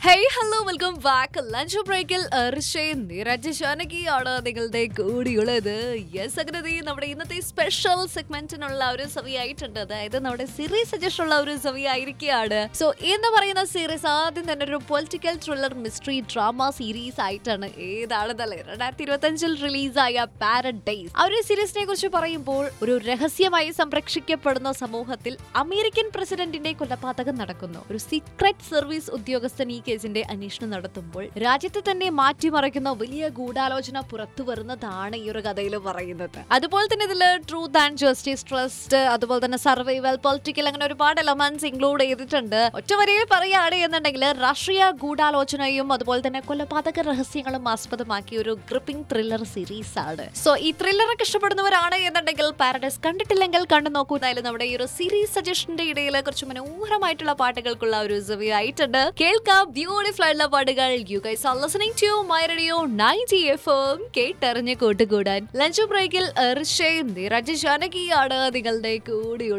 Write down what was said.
hey hello welcome back lunch ബ്രേക്കിൽ അർഷയും നിരജ് ജാനകിയാണ് നിങ്ങളുടെ കൂടിയുള്ളത് യെസ് അങ്ങനെ ദേ നമ്മുടെ ഇന്നത്തെ സ്പെഷ്യൽ സെഗ്മെന്റിനുള്ള ഒരു സമയമായിട്ടുണ്ട് അതായത് നമ്മുടെ സീരീസ് സജഷൻ ഉള്ള ഒരു സമയമായിരിക്കുകയാണ് സോ എന്ന് പറയുന്ന സീരീസ് ആദ്യം തന്നെ ഒരു political thriller mystery drama series ആയിട്ടാണ് ഏതാണെന്നല്ലേ രണ്ടായിരത്തി ഇരുപത്തി അഞ്ചിൽ റിലീസായ പാരഡൈസ് ആ ഒരു സീരീസിനെ കുറിച്ച് പറയുമ്പോൾ ഒരു രഹസ്യമായി സംരക്ഷിക്കപ്പെടുന്ന സമൂഹത്തിൽ അമേരിക്കൻ പ്രസിഡന്റിന്റെ കൊലപാതകം നടക്കുന്നു ഒരു സീക്രട്ട് സർവീസ് ഉദ്യോഗസ്ഥൻ ഈ കേസിന്റെ അന്വേഷണം നടത്തുമ്പോൾ രാജ്യത്തെ തന്നെ മാറ്റിമറിക്കുന്ന വലിയ ഗൂഢാലോചന പുറത്തു വരുന്നതാണ് ഈ ഒരു കഥയിൽ പറയുന്നത് അതുപോലെ തന്നെ ഇതിൽ ട്രൂത്ത് ആൻഡ് ജസ്റ്റിസ് ട്രസ്റ്റ് അതുപോലെ തന്നെ സർവൈവൽ പൊളിറ്റിക്കൽ അങ്ങനെ ഒരുപാട് എലമെന്റ്സ് ഇൻക്ലൂഡ് ചെയ്തിട്ടുണ്ട് ഒറ്റ വരിയിൽ പറയുകയാണ് എന്നുണ്ടെങ്കിൽ രാഷ്ട്രീയ ഗൂഢാലോചനയും അതുപോലെ തന്നെ കൊലപാതക രഹസ്യങ്ങളും ആസ്പദമാക്കിയ ഒരു ഗ്രിപ്പിംഗ് ത്രില്ലർ സീരീസ് ആണ് സോ ഈ ത്രില്ലറൊക്കെ ഇഷ്ടപ്പെടുന്നവരാണ് എന്നുണ്ടെങ്കിൽ പാരഡൈസ് കണ്ടിട്ടില്ലെങ്കിൽ കണ്ടു നോക്കൂ എന്തായാലും നമ്മുടെ ഈ ഒരു സീരീസ് സജഷന്റെ ഇടയിൽ കുറച്ച് മനോഹരമായിട്ടുള്ള പാട്ടുകൾക്കുള്ള ഒരു ആയിട്ടുണ്ട് കേൾക്കാം ബ്യൂട്ടിഫുൾ ആയിട്ടുള്ള പാട്ടുകൾ you guys are listening to my radio 90 FM കേട്ടറിഞ്ഞ് കൂട്ടുകൂടാൻ ലഞ്ച് ബ്രേക്കിൽ എർഷയും നിരജ് ജാനകിയാണ് നിങ്ങളുടെ കൂടെ